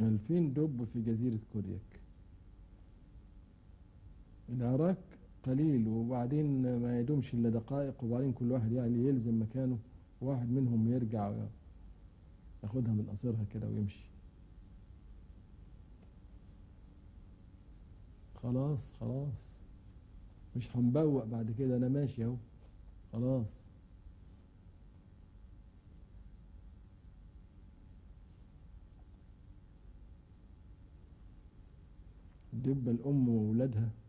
ألفين دب في جزيرة كودياك العراك قليل وبعدين ما يدومش إلا دقائق وبعدين كل واحد يعني يلزم مكانه واحد منهم يرجع ياخدها من قصرها كده ويمشي خلاص خلاص مش هنبوق بعد كده انا ماشي اهو خلاص الدبة الأم وولادها